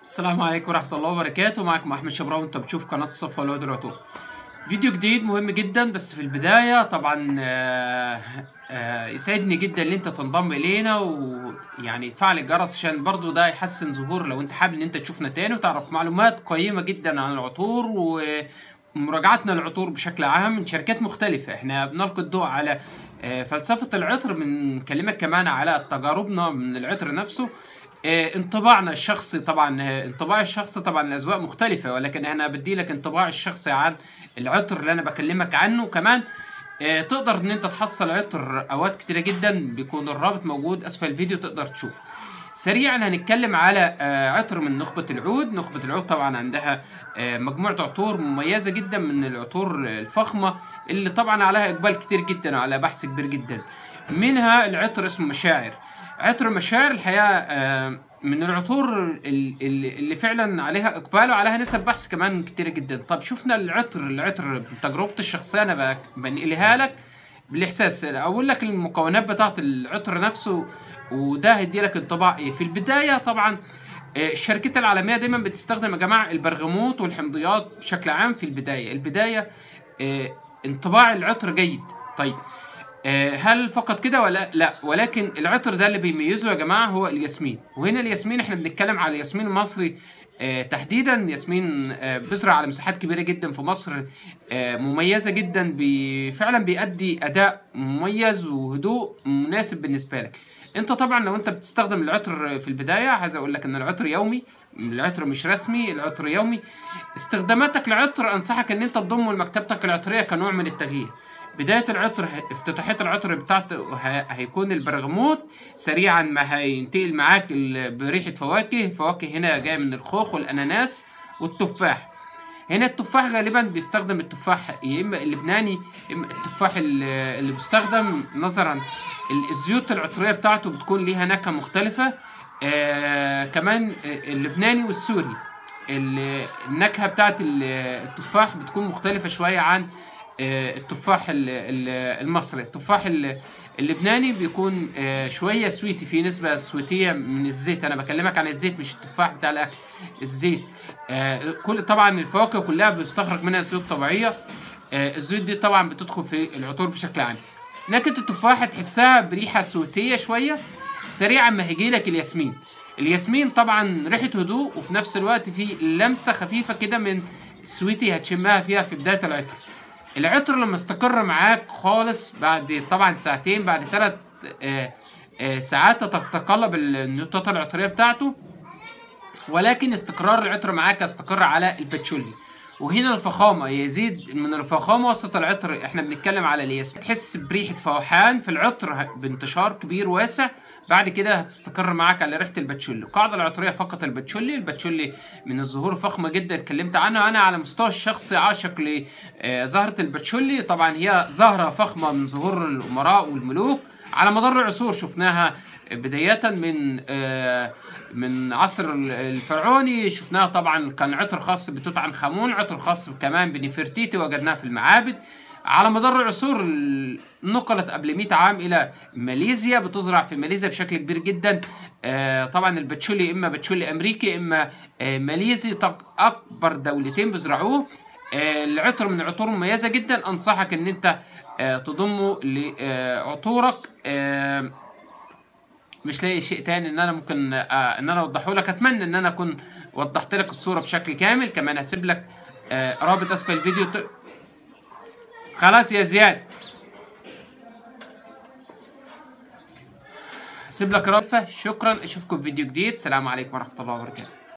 السلام عليكم ورحمة الله وبركاته معكم أحمد شبراوي وأنت بتشوف قناة الصفا والعود العطور فيديو جديد مهم جدا بس في البداية طبعا آه، آه، يسعدني جدا ان انت تنضم الينا ويعني تفعل الجرس عشان برضو ده يحسن ظهور لو انت حابب ان انت تشوفنا تاني وتعرف معلومات قيمة جدا عن العطور ومراجعتنا للعطور بشكل عام من شركات مختلفة احنا بنلقي الضوء على آه، فلسفة العطر بنكلمك كمان على تجاربنا من العطر نفسه آه، انطباعنا الشخصي طبعا آه، انطباع الشخصي طبعا الاذواق مختلفه ولكن انا بدي لك انطباع الشخصي عن العطر اللي انا بكلمك عنه كمان آه، تقدر ان انت تحصل عطر اوقات كتيره جدا بيكون الرابط موجود اسفل الفيديو تقدر تشوف سريعا هنتكلم على آه، عطر من نخبة العود نخبة العود طبعا عندها آه، مجموعة عطور مميزة جدا من العطور الفخمة اللي طبعا عليها إقبال كتير جدا وعلى بحث كبير جدا منها العطر اسمه مشاعر عطر مشاعر الحقيقة آه، من العطور ال- ال- اللي فعلا عليها إقبال وعليها نسب بحث كمان كتير جدا طب شفنا العطر العطر تجربتي الشخصية أنا بك- بنقلها لك بالاحساس اقول لك المكونات بتاعه العطر نفسه وده هيدي لك انطباع ايه في البدايه طبعا آه، الشركات العالميه دايما بتستخدم يا جماعه البرغموت والحمضيات بشكل عام في البدايه البدايه آه، انطباع العطر جيد طيب آه، هل فقط كده ولا لا ولكن العطر ده اللي بيميزه يا جماعه هو الياسمين وهنا الياسمين احنا بنتكلم على الياسمين المصري آه، تحديدا ياسمين آه، بيزرع على مساحات كبيره جدا في مصر آه، مميزه جدا بي فعلا بيأدي اداء مميز وهدوء مناسب بالنسبه لك انت طبعا لو انت بتستخدم العطر في البدايه عايز اقول لك ان العطر يومي العطر مش رسمي العطر يومي استخداماتك للعطر انصحك ان انت تضمه لمكتبتك العطريه كنوع من التغيير بداية العطر افتتاحية العطر بتاعته ه- هيكون البرغموت سريعا ما هينتقل معاك ال- بريحة فواكه فواكه هنا جاية من الخوخ والأناناس والتفاح هنا التفاح غالبا بيستخدم التفاح يا اما اللبناني يا اما التفاح ال- اللي بيستخدم نظرا ال- الزيوت العطريه بتاعته بتكون ليها نكهه مختلفه آه كمان اللبناني والسوري ال- النكهه بتاعت ال- التفاح بتكون مختلفه شويه عن آه، التفاح ال- ال- المصري التفاح ال- اللبناني بيكون آه، شويه سويتي في نسبه سويتيه من الزيت انا بكلمك عن الزيت مش التفاح بتاع الاكل الزيت آه، كل طبعا الفواكه كلها بيستخرج منها زيوت طبيعيه آه، الزيوت دي طبعا بتدخل في العطور بشكل عام نكهه التفاحه تحسها بريحه سويتيه شويه سريعا ما هيجي لك الياسمين الياسمين طبعا ريحه هدوء وفي نفس الوقت في لمسه خفيفه كده من السويتي هتشمها فيها في بدايه العطر العطر لما استقر معاك خالص بعد طبعا ساعتين بعد ثلاث ساعات تتقلب النيوتات العطريه بتاعته ولكن استقرار العطر معاك يستقر على الباتشولي وهنا الفخامة يزيد من الفخامة وسط العطر احنا بنتكلم على الياسمين تحس بريحة فوحان في العطر ه- بانتشار كبير واسع بعد كده هتستقر معاك على ريحة الباتشولي القاعدة العطرية فقط الباتشولي الباتشولي من الزهور الفخمة جدا اتكلمت عنها انا على مستوى الشخصي عاشق لزهرة الباتشولي طبعا هي زهرة فخمة من زهور الامراء والملوك على مدار العصور شفناها بداية من آه، من عصر ال- الفرعوني شفناها طبعا كان عطر خاص بتوت عنخ آمون عطر خاص كمان بنفرتيتي وجدناها في المعابد على مدار العصور ال- نقلت قبل 100 عام الى ماليزيا بتزرع في ماليزيا بشكل كبير جدا آه، طبعا الباتشولي اما باتشولي امريكي اما آه، ماليزي طق- اكبر دولتين بيزرعوه آه، العطر من العطور المميزه جدا انصحك ان انت آه، تضمه لعطورك آه، مش لاقي شيء تاني ان انا ممكن آه ان انا اوضحه لك اتمنى ان انا اكون وضحت لك الصوره بشكل كامل كمان هسيب لك آه رابط اسفل الفيديو ت... خلاص يا زياد هسيب لك رابط شكرا اشوفكم في فيديو جديد سلام عليكم ورحمه الله وبركاته